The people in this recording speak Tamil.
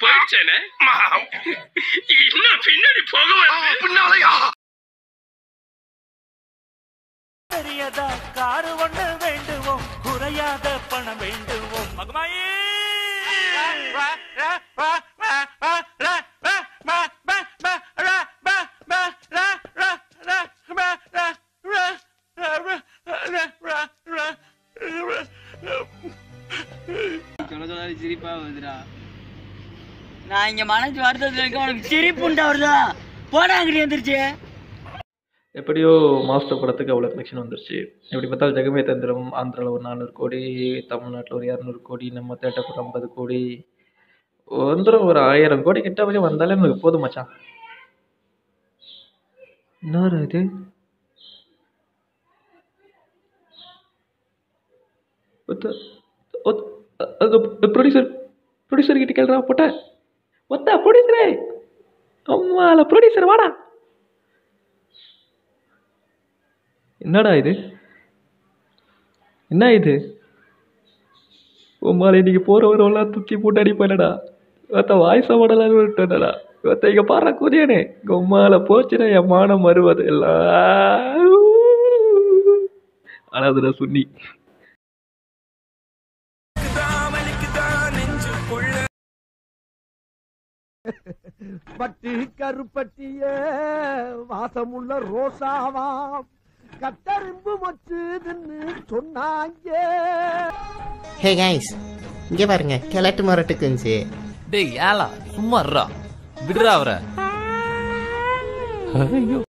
போயிடுச்சேனே இன்னும் பின்னாடி போக வந்து பின்னாலயா பெரியதா காரு ஒண்ணு வேண்டுவோம் குறையாத பணம் வேண்டுவோம் மகமாயே சொல்ல சொல்ல சிரிப்பா வருதுடா நான் இங்க மனசு வருத்தத்துல இருக்க உனக்கு சிரிப்பு உண்டா வருதா போடா அங்கிட்டு வந்துருச்சு எப்படியோ மாஸ்டர் படத்துக்கு அவ்வளோ கலெக்ஷன் வந்துருச்சு எப்படி பார்த்தாலும் ஜெகமே தந்திரம் ஆந்திராவில் ஒரு நானூறு கோடி தமிழ்நாட்டில் ஒரு இரநூறு கோடி நம்ம தேட்டர் ஒரு ஐம்பது கோடி வந்துடும் ஒரு ஆயிரம் கோடி கிட்ட வரையும் வந்தாலே நமக்கு போதும் மச்சான் என்னடா இது ஒத்த ஒத்- அது ப்ரொடியூசர் ப்ரொடியூசர் கிட்ட கேள்றா போட்ட ஒத்த ப்ரொடியூசரே அம்மால ப்ரொடியூசர் வாடா என்னடா இது என்ன இது உம்மால இன்னைக்கு போறவரெல்லாம் தூக்கி போட்டு அடிப்பானடா இவத்த வாய்ஸ மாடலான்னு விட்டனடா இவத்த இங்க பாடுற கூதியானே உம்மால போச்சுன்னா என் மானம் மறுவது எல்லாம் ஆனா அதுல சுன்னி பட்டு கருப்பட்டிய வாசமுள்ள ரோசாவாம் கட்டரும்பு மொச்சுதுன்னு சொன்னாங்க ஹே கைஸ் இங்கே பாருங்க கிழட்டு முரட்டுக்கு இருந்துச்சு டேய் ஏலா சும்மா இருடா விடுறா அவரை ஐயோ